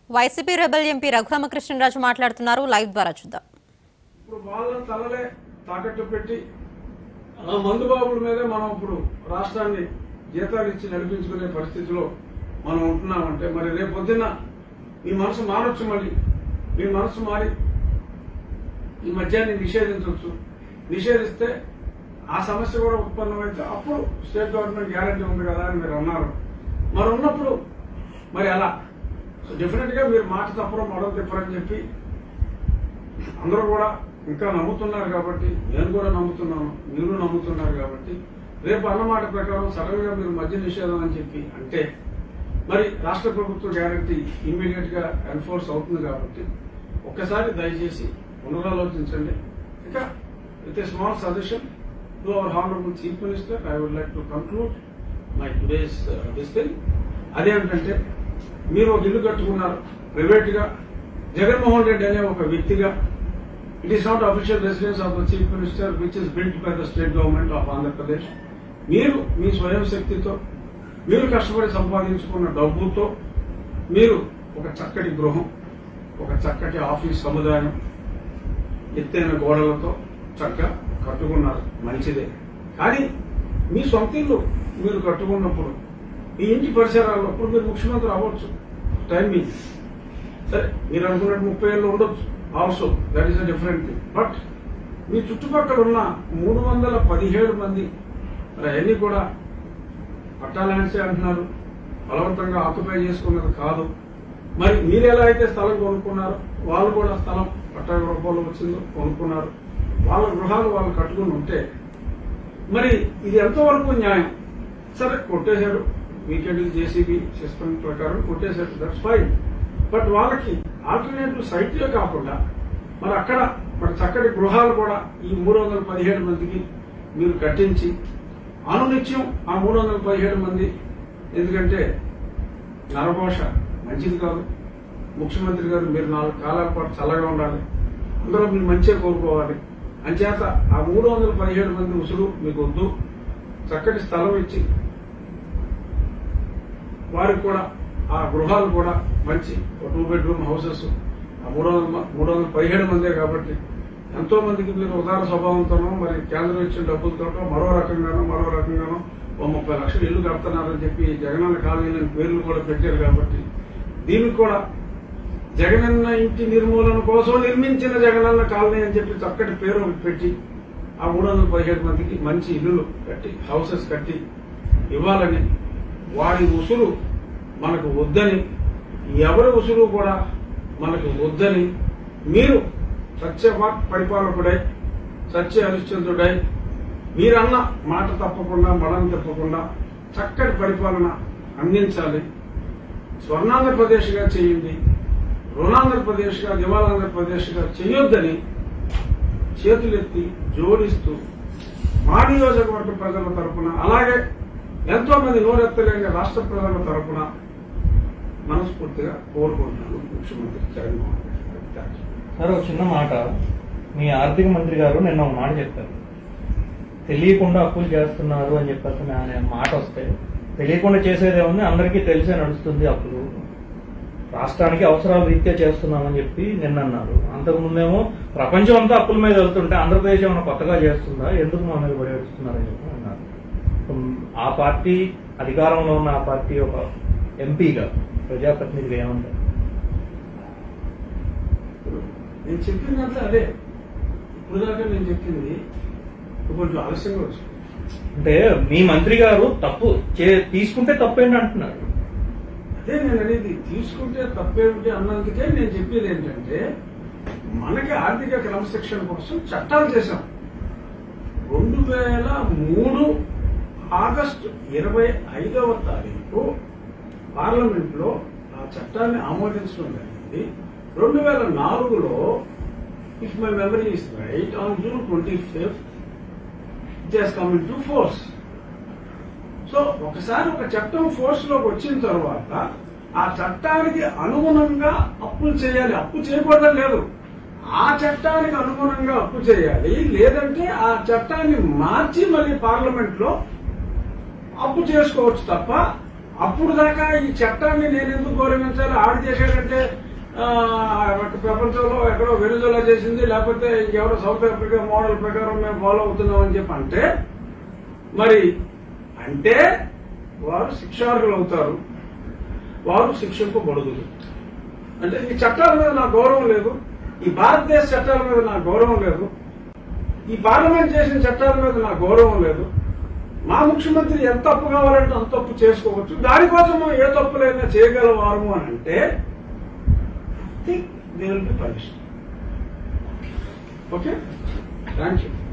YCP rebel MP Raghuramakrishnaraju మాట్లాడుతున్నారు live ద్వారా చూద్దాం ఇప్పుడు వాళ్ళ తలలే తాకట్టు పెట్టి ఆ మందు బాబుల మీదే మనం ఇప్పుడు రాష్ట్రాన్ని జీతాలు ఇచ్చి నడిపించుకునే పరిస్థితిలో మనం ఉంటున్నామంటే మరి రేపు పొద్దున్న మీ మనసు మారొచ్చు మళ్ళీ మీ మనసు మారి ఈ మద్యాన్ని నిషేధించవచ్చు నిషేధిస్తే ఆ సమస్య కూడా ఉత్పన్నమైతే అప్పుడు స్టేట్ గవర్నమెంట్ గ్యారంటీ ఉంది కదా అని మీరు అన్నారు మరి ఉన్నప్పుడు మరి అలా సో డెఫినెట్ గా మీరు మాట తప్పడం మొదలు తిప్పరని చెప్పి అందరూ కూడా ఇంకా నమ్ముతున్నారు కాబట్టి నేను కూడా నమ్ముతున్నాను మీరు నమ్ముతున్నారు కాబట్టి రేపు అన్నమాట ప్రకారం సడన్ గా మీరు మద్య నిషేధం అని చెప్పి అంటే మరి రాష్ట్ర ప్రభుత్వ గ్యారంటీ ఇమ్మీడియట్ గా ఎన్ఫోర్స్ అవుతుంది కాబట్టి ఒక్కసారి దయచేసి పునరాలోచించండి ఇంకా with a small suggestion to our honourable chief minister I would like to conclude my today's this thing అదేంటంటే మీరు ఒక ఇల్లు కట్టుకున్నారు ప్రైవేట్ గా జగన్మోహన్ రెడ్డి అనే ఒక వ్యక్తిగా it is not official residence of the chief minister which is built by the state government of Andhra Pradesh మీరు మీ స్వయం శక్తితో మీరు కష్టపడి సంపాదించుకున్న డబ్బుతో మీరు ఒక చక్కటి గృహం ఒక చక్కటి ఆఫీస్ సముదాయం ఎత్తైన గోడలతో చక్కగా కట్టుకున్నారు మంచిదే కానీ మీ సొంత ఇల్లు మీరు కట్టుకున్నప్పుడు మీ ఇంటి పరిసరాల్లో అప్పుడు మీరు ముఖ్యమంత్రి అవ్వచ్చు టైం మీ సరే మీరు అనుకున్నట్టు ముప్పై ఏళ్ళు ఉండొచ్చు also that is a different thing but మీ చుట్టుపక్కల ఉన్న మూడు వందల పదిహేడు మంది మరి అవన్నీ కూడా పట్టాలాన్సే అంటున్నారు బలవంతంగా ఆక్యుపై చేసుకున్నది కాదు మరి మీరు ఎలా అయితే స్థలం కొనుక్కున్నారో వాళ్ళు కూడా స్థలం పట్టా రూపంలో వచ్చిందో కొనుక్కున్నారు వాళ్ళ గృహాలు వాళ్ళు కట్టుకుని ఉంటే మరి ఇది ఎంతవరకు న్యాయం సరే కొట్టేశాడు వీకెండ్ జేసీబీ సిస్టమ్ ప్రకారం కొట్టేశాడు దట్స్ ఫైన్ బట్ వాళ్ళకి ఆల్టర్నేటివ్ సైట్లే కాకుండా మరి అక్కడ మరి చక్కటి గృహాలు కూడా ఈ మూడు వందల పదిహేడు మందికి మీరు కట్టించి అనునిత్యం ఆ మూడు వందల పదిహేడు మంది ఎందుకంటే నరభాష మంచిది కాదు ముఖ్యమంత్రి గారు మీరు నాలుగు కాలాల పాటు చల్లగా ఉండాలి అందరూ మీరు మంచిగా కోరుకోవాలి అంచేత ఆ మూడు వందల పదిహేడు మంది ఉసురు మీకు వద్దు చక్కటి స్థలం ఇచ్చి వారికి కూడా ఆ గృహాలు కూడా మంచి టూ బెడ్రూమ్ హౌసెస్ ఆ మూడు వందల మూడు వందల పదిహేడు మందే కాబట్టి ఎంతో మందికి మీరు ఉదార స్వభావంతోనో మరి కేంద్రం ఇచ్చిన డబ్బులతోటో మరో రకంగానో మరో రకంగానో ఓ ముప్పై లక్షలు ఇల్లు కడుతున్నారని చెప్పి జగనన్న కాలనీలని పేర్లు కూడా పెట్టారు కాబట్టి దీనికి కూడా జగనన్న ఇంటి నిర్మూలన కోసం నిర్మించిన జగనన్న కాలనీ అని చెప్పి చక్కటి పేరు ఒకటి పెట్టి ఆ మూడు వందల పదిహేడు మందికి మంచి ఇల్లులు కట్టి హౌసెస్ కట్టి ఇవ్వాలని వారి ఉసురు మనకు వద్దని ఎవరి ఉసురు కూడా మనకు వద్దని మీరు సత్యవాక్ పరిపాలకుడై సత్య హరిశ్చంద్రుడై మీరన్న మాట తప్పకుండా మడం తప్పకుండా చక్కటి పరిపాలన అందించాలి స్వర్ణాంధ్రప్రదేశ్గా చేయండి రుణాంధ్రప్రదేశ్గా దివాలాంధ్రప్రదేశ్గా చేయొద్దని చేతులెత్తి జోడిస్తూ మా నియోజకవర్గ ప్రజల తరపున అలాగే ఎంతో మంది నోరెత్తలేని రాష్ట్ర ప్రజల తరపున మనస్ఫూర్తిగా కోరుకుంటున్నాను ముఖ్యమంత్రి జగన్మోహన్ రెడ్డి గారికి థాంక్స్. సార్ ఒక చిన్న మాట మీ ఆర్థిక మంత్రి గారు నిన్న ఒక మాట చెప్పారు తెలియకుండా అప్పులు చేస్తున్నారు అని చెప్పేసి అనే మాట వస్తే తెలియకుండా చేసేదే ఉంది అందరికీ తెలిసే నడుస్తుంది అప్పులు రాష్ట్రానికి అవసరాల రీత్యా చేస్తున్నామని చెప్పి నిన్న అన్నారు అంతకుముందేమో ప్రపంచం అంతా అప్పుల మీద వెళ్తుంటే ఆంధ్రప్రదేశ్ ఏమైనా కొత్తగా చేస్తుందా ఎందుకు మా మీద పడేస్తున్నారని చెప్పి అన్నారు ఉమ్, ఆ పార్టీ అధికారంలో ఉన్న ఆ పార్టీ ఒక ఎంపీగా ప్రజాప్రతినిధిగా ఏమంటారు నేను చెప్పిందంతా అదే ఇప్పుడు దాకా నేను చెప్పింది ఇప్పుడు కొంచెం ఆలస్యంగా వచ్చింది అంటే మీ మంత్రి గారు తప్పు చే- తీసుకుంటే తప్పేంటి అంటున్నారు అదే నేను అనేది తీసుకుంటే తప్పేమిటి అన్నందుకే నేను చెప్పేది ఏంటంటే మనకి ఆర్థిక క్రమశిక్షణ కోసం చట్టాలు చేశాం రెండు వేల మూడు ఆగస్టు ఇరవై ఐదవ తారీఖు పార్లమెంట్ లో ఆ చట్టాన్ని ఆమోదించడం జరిగింది రెండు వేల నాలుగులో if my memory is right on June twenty fifth it has come into force so ఒకసారి ఒక చట్టం ఫోర్స్ లోకి వచ్చిన తర్వాత ఆ చట్టానికి అనుగుణంగా అప్పులు చేయాలి అప్పు చేయకూడదని లేదు ఆ చట్టానికి అనుగుణంగా అప్పు చేయాలి లేదంటే ఆ చట్టాన్ని మార్చి మళ్ళీ పార్లమెంట్ లో అప్పు చేసుకోవచ్చు తప్ప అప్పుడు దాకా ఈ చట్టాన్ని నేను ఎందుకు గౌరవించాలి ఆడు చేశాడంటే ఆ, ప్రపంచంలో ఎక్కడో వెనుజులా చేసింది లేకపోతే ఇంకెవరో సౌత్ ఆఫ్రికా మోడల్ ప్రకారం మేము ఫాలో అవుతున్నాం అని చెప్పి అంటే మరి అంటే వారు శిక్షార్హులు అవుతారు వారు శిక్షకు బడుగులు అంటే ఈ చట్టాల మీద నాకు గౌరవం లేదు ఈ భారతదేశ చట్టాల మీద నాకు గౌరవం లేదు ఈ పార్లమెంట్ చేసిన చట్టాల మీద నాకు గౌరవం లేదు మా ముఖ్యమంత్రి ఎంత తప్పు కావాలంటే అంత తప్పు చేసుకోవచ్చు దానికోసం ఏ తప్పులైనా చేయగలవారు అని అంటే they will be punished okay thank you